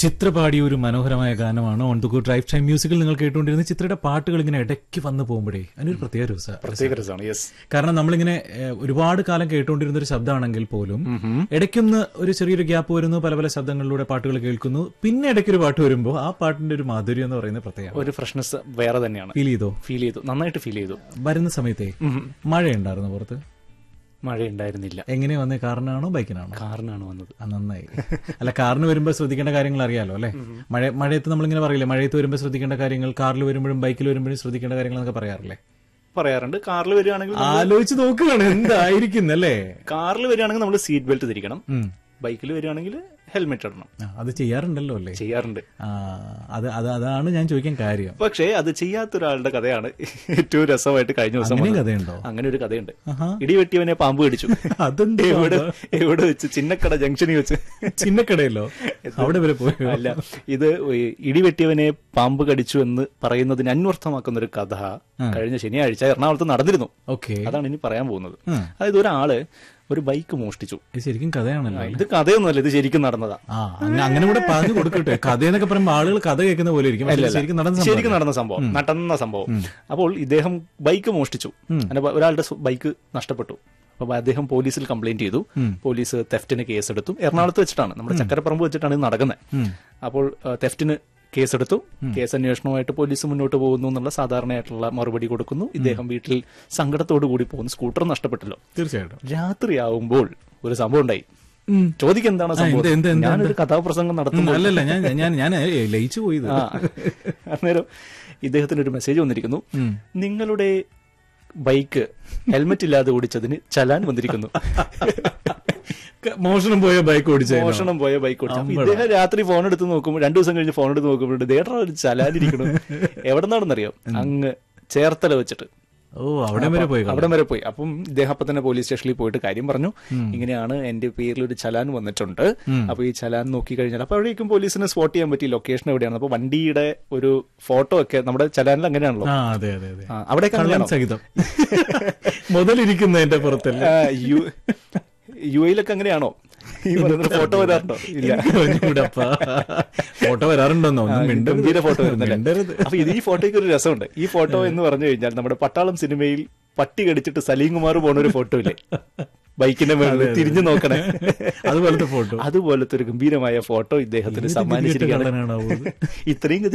ചിത്ര പാടിയ ഒരു മനോഹരമായ ഗാനമാണ് on the good drive time മ്യൂസിക്കിൽ നിങ്ങൾ കേട്ടുകൊണ്ടിരുന്ന ചിത്രയുടെ പാട്ടുകൾ ഇങ്ങനെ ഇടയ്ക്ക് വന്നു പോകുമ്പോഴേ അതിനൊരു പ്രത്യേക രസ പ്രത്യേക രസമാണ് യെസ് കാരണം നമ്മളിങ്ങനെ ഏഹ്, ഒരുപാട് കാലം കേട്ടുകൊണ്ടിരുന്ന ഒരു ശബ്ദമാണെങ്കിൽ പോലും ഇടയ്ക്കൊന്ന് ഒരു ചെറിയൊരു ഗ്യാപ്പ് വരുന്നു പല പല ശബ്ദങ്ങളിലൂടെ പാട്ടുകൾ കേൾക്കുന്നു പിന്നെ ഇടയ്ക്കൊരു പാട്ട് വരുമ്പോൾ ആ പാട്ടിന്റെ ഒരു മാധുര്യം എന്ന് പറയുന്നത് പ്രത്യേകം ഒരു ഫ്രഷ്നെസ് വേറെ തന്നെയാണ് ഫീൽ ചെയ്തോ ഫീൽ ചെയ്തു നന്നായിട്ട് ഫീൽ ചെയ്തു വരുന്ന സമയത്തെ മഴയുണ്ടായിരുന്നു പുറത്ത് മഴ ഉണ്ടായിരുന്നില്ല എങ്ങനെ വന്നേ കാറിനാണോ ബൈക്കിനാണോ കാറിനാണ് വന്നത് ആ, നന്നായി അല്ല കാറിന് വരുമ്പോൾ ശ്രദ്ധിക്കേണ്ട കാര്യങ്ങൾ അറിയാലോ അല്ലെ മഴ മഴയത്ത് നമ്മളിങ്ങനെ പറയില്ലേ മഴയത്ത് വരുമ്പോൾ ശ്രദ്ധിക്കേണ്ട കാര്യങ്ങൾ കാറിൽ വരുമ്പോഴും ബൈക്കിൽ വരുമ്പോഴും ശ്രദ്ധിക്കേണ്ട കാര്യങ്ങൾ എന്നൊക്കെ പറയാറില്ലേ പറയാറുണ്ട് കാറിൽ വരികയാണെങ്കിൽ ആലോചിച്ച് നോക്കുകയാണ് എന്തായിരിക്കും അല്ലേ കാറിൽ വരികയാണെങ്കിൽ നമ്മൾ സീറ്റ് ബെൽറ്റ് ധരിക്കണം ബൈക്കിൽ വരികയാണെങ്കിൽ ഹെൽമെറ്റ് ഇടണം ആ, അത് ചെയ്യാറുണ്ടല്ലോ അല്ലേ ചെയ്യാറുണ്ട് ആ അത് അത് അതാണ് ഞാൻ ചോദിക്കാൻ കാര്യം പക്ഷേ അത് ചെയ്യാത്ത ഒരാളുടെ കഥയാണ് ഏറ്റവും രസമായിട്ട് കഴിഞ്ഞ ദിവസം അങ്ങനെ വന്നത്. കഥയുണ്ടോ അങ്ങനെ ഒരു കഥയുണ്ട് ആഹാ. ഇടിവെട്ടിയവനെ പാമ്പ് കടിച്ചു അതെന്താ എവിടെ എവിടെ വെച്ച് ചിന്നക്കട ജംഗ്ഷനിൽ വെച്ച് ചിന്നക്കടയല്ലോ അവിടെ വരെ പോയോ അല്ല ഇത് ഈ ഇടിവെട്ടിയവനെ പാമ്പ് കടിച്ചു എന്ന് പറയുന്നതിന് അന്വർത്ഥമാക്കുന്ന ഒരു കഥ കഴിഞ്ഞ ശനിയാഴ്ച എറണാകുളത്ത് നടന്നിരുന്നു ഓക്കെ അതാണ് ഇനി പറയാൻ പോകുന്നത് ഉം. അതായത് ഒരാള് ഒരു ബൈക്ക് മോഷ്ടിച്ചു ഇത് ശരിക്കും കഥയാണല്ലോ ഇത് കഥയൊന്നുമല്ല ഇത് ശരിക്കും നടന്നതാ ആ അങ്ങ- അങ്ങനെ കൂടെ പറഞ്ഞു കൊടുക്കട്ടെ കഥ എന്നൊക്കെ പറയുമ്പോൾ ആളുകൾ കഥ കേൾക്കുന്ന പോലെ ഇരിക്കും പക്ഷേ ഇത് ശരിക്കും നടന്ന സംഭവം ശരിക്കും നടന്ന സംഭവം നടന്ന സംഭവം അപ്പോൾ ഇദ്ദേഹം ബൈക്ക് മോഷ്ടിച്ചു അങ്ങനെ ബ- ഒരാളുടെ സ്വ- ബൈക്ക് നഷ്ടപ്പെട്ടു അപ്പൊ അദ്ദേഹം പോലീസിൽ കംപ്ലൈന്റ് ചെയ്തു പോലീസ് തെഫ്റ്റിന് കേസെടുത്തു എറണാകുളത്ത് വെച്ചിട്ടാണ് നമ്മുടെ ചക്കരപ്പറമ്പ് വെച്ചിട്ടാണ് ഇത് നടക്കുന്നത് അപ്പോൾ തെഫ്റ്റിന് കേസെടുത്തു കേസ് അന്വേഷണവുമായിട്ട് പോലീസ് മുന്നോട്ട് പോകുന്നു എന്നുള്ള സാധാരണയായിട്ടുള്ള മറുപടി കൊടുക്കുന്നു ഇദ്ദേഹം വീട്ടിൽ സങ്കടത്തോടു കൂടി പോകുന്നു സ്കൂട്ടർ നഷ്ടപ്പെട്ടല്ലോ തീർച്ചയായിട്ടും രാത്രിയാവുമ്പോൾ ഒരു സംഭവം ഉണ്ടായി ചോദിക്കുക എന്താണ് എന്ത്, എന്ത്, സംഭവം എന്ത്, ഞാനൊരു കഥാപ്രസംഗം നടത്തുന്നു ഉം, അല്ലല്ല ഞാൻ ഞാൻ ഞാൻ ലയിച്ചു പോയത് ആ അന്നേരം ഇദ്ദേഹത്തിന് ഒരു മെസ്സേജ് വന്നിരിക്കുന്നു നിങ്ങളുടെ ബൈക്ക് ഹെൽമെറ്റ് ഇല്ലാതെ ഓടിച്ചതിന് ചലാൻ വന്നിരിക്കുന്നു മോഷണം പോയ ബൈക്ക് ഓടിച്ചു മോഷണം പോയ ബൈക്ക് ഓടിച്ചു അപ്പൊ ഇദ്ദേഹം രാത്രി ഫോൺ എടുത്ത് നോക്കുമ്പോൾ രണ്ടു ദിവസം കഴിഞ്ഞ് ഫോൺ എടുത്ത് നോക്കുമ്പോൾ ദേട്ടാ ഒരു ചലാനിരിക്കണു എവിടെ നിന്നാണെന്നറിയാം അങ്ങ് ചേർത്തല വെച്ചിട്ട് ഓ അവിടെ വരെ പോയി അവിടെ വരെ പോയി അപ്പം ഇദ്ദേഹം അപ്പൊ തന്നെ പോലീസ് സ്റ്റേഷനിൽ പോയിട്ട് കാര്യം പറഞ്ഞു ഇങ്ങനെയാണ് എന്റെ പേരിൽ ഒരു ചലാൻ വന്നിട്ടുണ്ട് അപ്പൊ ഈ ചലാൻ നോക്കി കഴിഞ്ഞാൽ അപ്പൊ അവിടേക്കും പോലീസിന് സ്പോട്ട് ചെയ്യാൻ പറ്റി ലൊക്കേഷൻ എവിടെയാണ് അപ്പൊ വണ്ടിയുടെ ഒരു ഫോട്ടോ ഒക്കെ നമ്മുടെ ചലാനിൽ അങ്ങനെയാണല്ലോ ആ അതെ അതെ അതെ ആ, അവിടെയൊക്കെ കള്ളൻ അങ്ങനെയാണോ? സഹിതം മുതലിരിക്കുന്നതിന്റെ പുറത്തല്ല ആ, യു യു എയിലൊക്കെ അങ്ങനെയാണോ ഈ പറയുന്ന ഫോട്ടോ വരാറുണ്ടോ ഇല്ല ഫോട്ടോ വരാറുണ്ടോന്നോ ഒന്നും മിണ്ടരുത്. ഗംഭീര ഫോട്ടോ വരുന്നല്ലേ മിണ്ടരുത് അപ്പൊ ഇത് ഈ ഫോട്ടോയ്ക്ക് ഒരു രസമുണ്ട് ഈ ഫോട്ടോ എന്ന് പറഞ്ഞു കഴിഞ്ഞാൽ നമ്മുടെ പട്ടാളം സിനിമയിൽ പട്ടി കടിച്ചിട്ട് സലീം കുമാർ പോണ ഒരു ഫോട്ടോ ഇല്ലേ ബൈക്കിന്റെ മേളിൽ തിരിഞ്ഞു നോക്കണേ അതുപോലത്തെ ഫോട്ടോ അതുപോലത്തെ ഒരു ഗംഭീരമായ ഫോട്ടോ ഇദ്ദേഹത്തിന് സമ്മാനിച്ചിരിക്കുകയാണ് കള്ളനാണാവോ ഇത്? ഇത്രയും